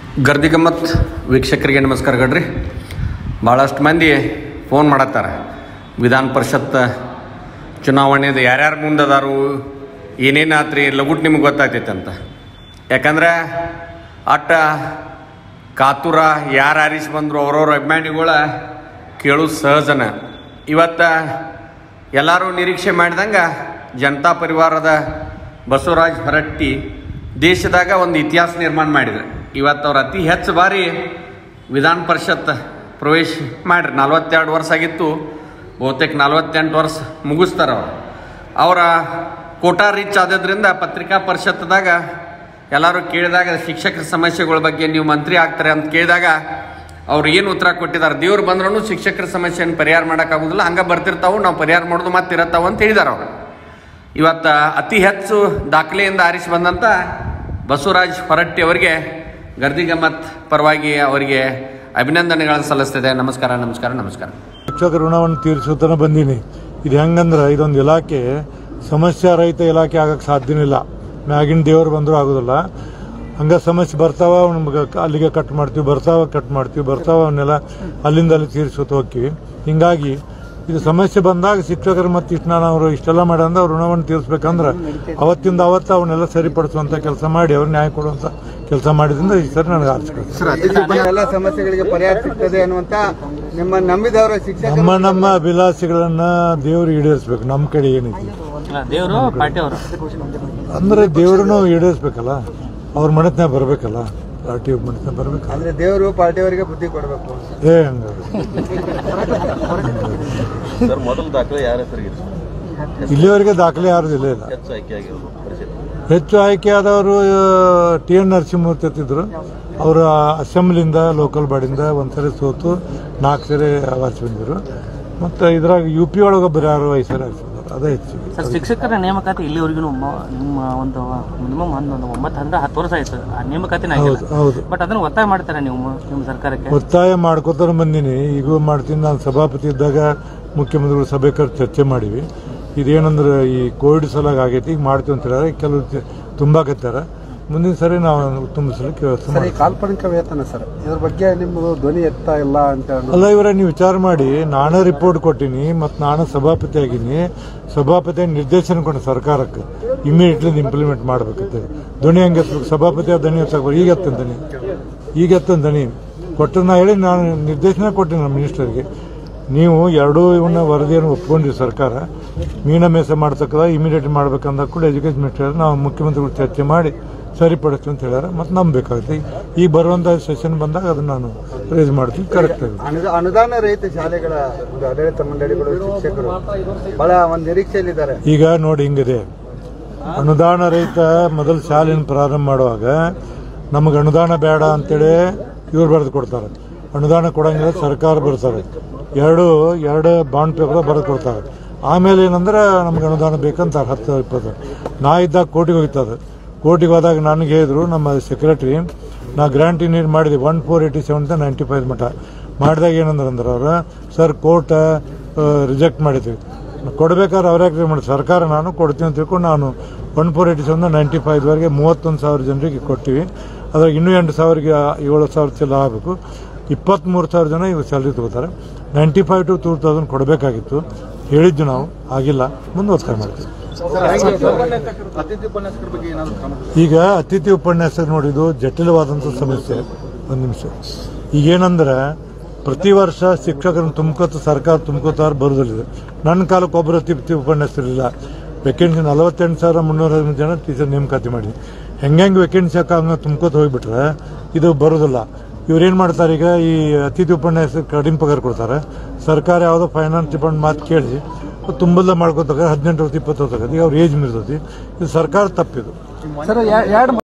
ಗರ್ದಿ ಗಮ್ಮತ್ ವೀಕ್ಷಕರಿಗೆ ನಮಸ್ಕಾರ ಗಡ್ರಿ ಭಾಳಷ್ಟು ಮಂದಿ ಫೋನ್ ಮಾಡತ್ತಾರ ವಿಧಾನ ಪರಿಷತ್ ಚುನಾವಣೆದು ಯಾರ್ಯಾರು ಮುಂದದಾರು ಏನೇನು ಆತ್ರಿ ಲಗುಟ್ ನಿಮ್ಗೆ ಗೊತ್ತಾಗ್ತೈತೆ ಅಂತ ಯಾಕಂದ್ರೆ ಅಟ್ಟ ಕಾತುರ ಯಾರು ಆರಿಸಿ ಬಂದರು ಅವ್ರವ್ರ ಅಭಿಮಾನಿಗಳ ಕೇಳೋದು ಸಹಜನ ಇವತ್ತು ಎಲ್ಲರೂ ನಿರೀಕ್ಷೆ ಮಾಡಿದಂಗೆ ಜನತಾ ಪರಿವಾರದ ಬಸವರಾಜ್ ಹೊರಟ್ಟಿ ದೇಶದಾಗ ಒಂದು ಇತಿಹಾಸ ನಿರ್ಮಾಣ ಮಾಡಿದ್ರು ಇವತ್ತು ಅವ್ರು ಅತಿ ಹೆಚ್ಚು ಬಾರಿ ವಿಧಾನ ಪರಿಷತ್ ಪ್ರವೇಶ ಮಾಡ್ರಿ ನಲ್ವತ್ತೆರಡು ವರ್ಷ ಆಗಿತ್ತು ಬಹುತೇಕ ನಲ್ವತ್ತೆಂಟು ವರ್ಷ ಮುಗಿಸ್ತಾರೆ ಅವರು ಅವರ ಕೋಟಾ ರೀಚ್ ಆದದ್ರಿಂದ ಪತ್ರಿಕಾ ಪರಿಷತ್ದಾಗ ಎಲ್ಲರೂ ಕೇಳಿದಾಗ ಶಿಕ್ಷಕರ ಸಮಸ್ಯೆಗಳ ಬಗ್ಗೆ ನೀವು ಮಂತ್ರಿ ಆಗ್ತಾರೆ ಅಂತ ಕೇಳಿದಾಗ ಅವ್ರು ಏನು ಉತ್ತರ ಕೊಟ್ಟಿದ್ದಾರೆ ದೇವ್ರು ಬಂದ್ರೂ ಶಿಕ್ಷಕರ ಸಮಸ್ಯೆಯನ್ನು ಪರಿಹಾರ ಮಾಡೋಕ್ಕಾಗೋದಿಲ್ಲ ಹಂಗೆ ಬರ್ತಿರ್ತಾವೆ ನಾವು ಪರಿಹಾರ ಮಾಡೋದು ಮತ್ತೆ ಇರತ್ತಾವ ಅಂತ ಹೇಳಿದಾರೆ ಅವರು ಇವತ್ತು ಅತಿ ಹೆಚ್ಚು ದಾಖಲೆಯಿಂದ ಆರಿಸಿ ಬಂದಂಥ ಬಸವರಾಜ್ ಹೊರಟ್ಟಿ ಅವರಿಗೆ ಗರ್ದಿ ಗಮ್ಮತ್ ಪರವಾಗಿ ಅವರಿಗೆ ಅಭಿನಂದನೆಗಳನ್ನು ಸಲ್ಲಿಸ್ತಿದೆ ನಮಸ್ಕಾರ ನಮಸ್ಕಾರ ನಮಸ್ಕಾರ ಶಿಕ್ಷಕ ಋಣವನ್ನು ತೀರಿಸುತ್ತಾನೆ ಬಂದೀನಿ ಇದು ಹೆಂಗಂದ್ರೆ ಇದೊಂದು ಇಲಾಖೆ ಸಮಸ್ಯೆ ರಹಿತ ಇಲಾಖೆ ಆಗಕ್ಕೆ ಸಾಧ್ಯನೇ ಇಲ್ಲ ಮ್ಯಾಗಿನ ದೇವರು ಬಂದರೂ ಆಗೋದಿಲ್ಲ ಹಂಗೆ ಸಮಸ್ಯೆ ಬರ್ತಾವ ನಮ್ಗೆ ಅಲ್ಲಿಗೆ ಕಟ್ ಮಾಡ್ತೀವಿ ಬರ್ತಾವ ಕಟ್ ಮಾಡ್ತೀವಿ ಬರ್ತಾವ ಅವನ್ನೆಲ್ಲ ಅಲ್ಲಿಂದ ಅಲ್ಲಿ ತೀರಿಸ್ಕೊತ ಹೋಗ್ತೀವಿ ಹಿಂಗಾಗಿ ಇದು ಸಮಸ್ಯೆ ಬಂದಾಗ ಶಿಕ್ಷಕರು ಮತ್ತು ಇಷ್ಟು ನಾನು ಅವರು ಇಷ್ಟೆಲ್ಲ ಮಾಡ್ಯಂದ ಅವ್ರ ಋಣವನ್ನು ತೀರಿಸ್ಬೇಕಂದ್ರೆ ಅವತ್ತಿಂದ ಅವತ್ತು ಅವನ್ನೆಲ್ಲ ಸರಿಪಡಿಸುವಂಥ ಕೆಲಸ ಮಾಡಿ ಅವ್ರು ನ್ಯಾಯ ಕೊಡುವಂಥ ಕೆಲಸ ಮಾಡಿದ್ರಿಂದ ಈ ಸರಿ ನನಗೆ ಆರಿಸ್ಬೇಕು ಎಲ್ಲ ಸಮಸ್ಯೆಗಳಿಗೆ ಪರಿಹಾರ ಸಿಗ್ತದೆ ಅನ್ನುವಂತ ನಿಮ್ಮ ನಂಬಿದವರ ಶಿಕ್ಷಕ ನಮ್ಮ ನಮ್ಮ ಅಭಿಲಾಷೆಗಳನ್ನ ದೇವರು ಈಡೇರಿಸ್ಬೇಕು ನಮ್ಮ ಕಡೆ ಏನೈತಿ ದೇವರು ಪಾರ್ಟಿ ಅವರು ಅಂದ್ರೆ ದೇವ್ರನ್ನು ಈಡೇರಿಸ್ಬೇಕಲ್ಲ ಅವ್ರ ಮನಸ್ನಾಗ ಬರ್ಬೇಕಲ್ಲ ಪಾರ್ಟಿ ಮನಸ್ನಾಗ ಬರ್ಬೇಕಲ್ಲ ಅಂದ್ರೆ ದೇವರು ಪಾರ್ಟಿಯವರಿಗೆ ಬುದ್ಧಿ ಕೊಡಬೇಕು ಏ ಹಂಗ ಸರ್ ಮೊದಲ ದಾಖಲೆ ಯಾರ ಹೆಸರಿಗೆ ಇಲ್ಲಿವರೆಗೆ ದಾಖಲೆ ಯಾರ್ದು ಇಲ್ಲ ಇಲ್ಲ ಹೆಚ್ಚು ಆಯ್ಕೆ ಆಗಿರೋದು ಪರಿಷತ್ ಹೆಚ್ಚು ಆಯ್ಕೆ ಆದವರು ಟಿ ಎನ್ ನರಸಿಂಹಮೂರ್ತಿ ಎತ್ತಿದ್ರು ಅವರು ಅಸೆಂಬ್ಲಿಯಿಂದ ಲೋಕಲ್ ಬಾಡಿಯಿಂದ ಒಂದ್ಸರಿ ಸೋತು ನಾಲ್ಕು ಸರಿ ಆವಾಸ ಬಂದಿರು ಮತ್ತು ಇದ್ರಾಗ ಯು ಪಿ ಒಳಗೆ ಒಬ್ಬರು ಯಾರು ಐದು ಸರಿ ಆರಿಸಿದ್ರು ಅದೇ ಹೆಚ್ಚಿಗೆ ಸರ್ ಶಿಕ್ಷಕರ ನೇಮಕಾತಿ ಇಲ್ಲಿವರೆಗೂ ನಿಮ್ಮ ಒಂದು ಮಿನಿಮಮ್ ಒಂದು ಒಂಬತ್ತು ಅಂದ್ರೆ ಹತ್ತು ವರ್ಷ ಆಯ್ತು ಆ ನೇಮಕಾತಿನ ಆಗಿಲ್ಲ ಹೌದು ಹೌದು ಬಟ್ ಅದನ್ನ ಒತ್ತಾಯ ಮಾಡ್ತಾರೆ ನೀವು ನಿಮ್ಮ ಸರ್ಕಾರಕ್ಕೆ ಒತ್ತಾಯ ಮಾಡ್ಕೋತಾನೆ ಬಂದೀನಿ ಈಗೂ ಮಾಡ್ತೀನಿ ನಾನು ಸಭಾಪತಿ ಇದ್ದಾಗ ಮುಖ್ಯಮಂತ್ರಿಗಳು ಸಭೆ ಕರೆದು ಚರ್ಚೆ ಮಾಡಿವಿ ಇದೇನಂದ್ರೆ ಈ ಕೋವಿಡ್ ಸಲಾಗ ಆಗೈತಿ ಈಗ ಮಾಡ್ತೀವಿ ಅಂತ ಹೇಳಿದ್ರೆ ಕೆಲವು ತ- ತುಂಬಾಕತ್ತಾರ ಮುಂದಿನ ಸರಿ ನಾವು ತುಂಬಿಸ್ಲಿಕ್ಕೆ ವ್ಯವಸ್ಥೆ ಸರ್ ಈ ಮಾಡ್ತೀವಿ. ಕಾಲ್ಪನಿಕ ವೇತನ ಸರ್ ಇದ್ರ ಬಗ್ಗೆ ನಿಮ್ಮದು ಧ್ವನಿ ಎತ್ತಾ ಇಲ್ಲ ಅಂತ ಅನ್ನೋದು. ಅಲ್ಲ ಇವರ ನೀವು ವಿಚಾರ ಮಾಡಿ ನಾನೇ ರಿಪೋರ್ಟ್ ಕೊಟ್ಟಿನಿ ಮತ್ತು ನಾನು ಸಭಾಪತಿ ಆಗಿನಿ ಸಭಾಪತಿ ನಿರ್ದೇಶನ ಕೊಡ ಸರ್ಕಾರಕ್ಕೆ ಇಮಿಡಿಯೇಟ್ಲಿ ಇಂಪ್ಲಿಮೆಂಟ್ ಮಾಡ್ಬೇಕಂತ ಧ್ವನಿ ಹಂಗೆ ಎತ್ತಬೇಕು ಸಭಾಪತಿ ಧ್ವನಿ ಎತ್ತಬೇಕು ಈಗ ಎತ್ತಂತ ದನಿ ಈಗ ಎತ್ತಂತ ದನಿ ಕೊಟ್ಟು ನಾ ಹೇಳಿ ನಾನು ನಿರ್ದೇಶನ ಕೊಟ್ಟಿನಿ ನಮ್ಮ ಮಿನಿಸ್ಟರ್ಗೆ ನೀವು ಎರಡೂ ಇವನ್ನ ವರದಿಯನ್ನು ಒಪ್ಕೊಂಡ್ರಿ ಸರ್ಕಾರ ಮೀನ ಮೇಸ ಮಾಡ್ತಕ್ಕದ ಇಮಿಡಿಯೇಟ್ ಮಾಡ್ಬೇಕಂದ ಕೂಡ ಎಜುಕೇಶನ್ ಮಿನಿಸ್ಟರ್ ನಾವು ಮುಖ್ಯಮಂತ್ರಿಗಳು ಚರ್ಚೆ ಮಾಡಿ ಸರಿಪಡಿಸ್ತೀವಿ ಅಂತ ಹೇಳ್ಯಾರ ಮತ್ತು ನಂಬೇಕಾಗುತ್ತೆ ಈಗ ಬರುವಂಥ ಸೆಷನ್ ಬಂದಾಗ ಅದನ್ನ ನಾನು ರೇಸ್ ಮಾಡ್ತೀನಿ ಕರೆಕ್ಟ್ ಆಗಿ ಅನುದ- ಅನುದಾನ ರಹಿತ ಶಾಲೆಗಳ ಒಂದು ಆಡಳಿತ ಮಂಡಳಿಗಳು ಶಿಕ್ಷಕರು ಬಹಳ ಒಂದು ನಿರೀಕ್ಷೆಯಲ್ಲಿದ್ದಾರೆ ಈಗ ನೋಡಿ ಹಿಂಗಿದೆ ಅನುದಾನ ರಹಿತ ಮೊದಲು ಶಾಲೆಯನ್ನು ಪ್ರಾರಂಭ ಮಾಡುವಾಗ ನಮಗೆ ಅನುದಾನ ಬೇಡ ಅಂತೇಳಿ ಇವ್ರು ಬರೆದು ಕೊಡ್ತಾರೆ ಅನುದಾನ ಕೊಡಂಗಿಲ್ಲ ಸರ್ಕಾರ ಬರ್ತಾರೆ ಎರಡು ಎರಡು ಬಾಂಡ್ ಪೇಪರ್ ಬರೆದು ಕೊಡ್ತಾರೆ ಆಮೇಲೆ ಏನಂದ್ರೆ ನಮ್ಗೆ ಅನುದಾನ ಬೇಕಂತ ಹತ್ತು ಇಪ್ಪತ್ತು ನಾ ಇದ್ದಾಗ ಕೋಟಿಗೆ ಹೋಗ್ತದೆ ಕೋಟಿಗೆ ಹೋದಾಗ ನನಗೆ ಹೇಳಿದ್ರು ನಮ್ಮ ಸೆಕ್ರೆಟ್ರಿ ನಾ ಗ್ರಾಂಟ್ ನೀಡ್ ಮಾಡಿದೆ one four eighty seven ninety five ಮಟ್ಟ ಮಾಡಿದಾಗ ಏನಂದ್ರೆ ಅಂದ್ರೆ ಅವರು ಸರ್ ಕೋರ್ಟ್ ರಿಜೆಕ್ಟ್ ಮಾಡಿದ್ವಿ ಕೊಡ್ಬೇಕಾದ್ರೆ ಅವ್ರು ಯಾಕೆ ಮಾಡಿ ಸರ್ಕಾರ ನಾನು ಕೊಡ್ತೀನಿ ಅಂತ ತಿಳ್ಕೊಂಡು ನಾನು one four eighty seven ninety ಫೈವ್ವರೆಗೆ ಮೂವತ್ತೊಂದು ಸಾವಿರ ಜನರಿಗೆ ಕೊಟ್ಟಿವಿ ಅದ್ರಾಗ ಇನ್ನೂ ಎಂಟು ಸಾವಿರಗೆ ಏಳು ಸಾವಿರ ಚಿಲ್ಲ ಆಗಬೇಕು ಇಪ್ಪತ್ತ್ಮೂರು ಸಾವಿರ ಜನ ಇವಾಗ ಸ್ಯಾಲ್ರಿ ತಗೋತಾರೆ ninety five to two thousand ಕೊಡಬೇಕಾಗಿತ್ತು ಹೇಳಿದ್ದು ನಾವು ಆಗಿಲ್ಲ ಮುಂದೆ ಒತ್ತಾಯ ಮಾಡ್ತೀವಿ ಅತಿಥಿ ಉಪನ್ಯಾಸಕರ ಬಗ್ಗೆ ಏನಾದ್ರು ಕ್ರಮ ಈಗ ಅತಿಥಿ ಉಪನ್ಯಾಸಕ ನೋಡಿದ್ದು ಜಟಿಲವಾದಂಥ ಸಮಸ್ಯೆ ಒಂದು ನಿಮಿಷ ಈಗೇನಂದ್ರೆ ಪ್ರತಿ ವರ್ಷ ಶಿಕ್ಷಕರನ್ನು ತುಂಬ್ಕೋತ ಸರ್ಕಾರ ತುಂಬ್ಕೋತಾರ ಬರೋದಿಲ್ಲ ನನ್ನ ಕಾಲಕ್ಕೆ ಒಬ್ಬರು ಅತಿಥಿ ಉಪನ್ಯಾಸರಿಲ್ಲ ವೇಕೆನ್ಸಿ ನಲವತ್ತೆಂಟು ಸಾವಿರ ಮುನ್ನೂರ ಹದಿಮೂರು ಜನ ಟೀಚರ್ ನೇಮಕಾತಿ ಮಾಡಿ ಹೆಂಗೆ ವೇಕೆನ್ಸಿ ಹಂಗೆ ತುಂಬ್ಕೋತ ಹೋಗ್ಬಿಟ್ರೆ ಇದು ಬರೋದಿಲ್ಲ ಇವ್ರೇನು ಮಾಡ್ತಾರೆ ಈಗ ಈ ಅತಿಥಿ ಉಪನ್ಯಾಸ ಕಡಿಮೆ ಪಗಾರ ಕೊಡ್ತಾರೆ ಸರ್ಕಾರ ಯಾವುದೋ ಫೈನಾನ್ಸ್ ಡಿಪಾರ್ಟ್ಮೆಂಟ್ ಮಾತು ಕೇಳಿ ತುಂಬಲ್ಲ ಮಾಡ್ಕೋತಾರೆ ಹದಿನೆಂಟು ವರ್ಷ ಇಪ್ಪತ್ತು ವರ್ಷ ಈಗ ಅವ್ರ ಏಜ್ ಮೀರ್ತೈತಿ ಇದು ಸರ್ಕಾರ ತಪ್ಪಿದು ಸರ್ ಎರಡು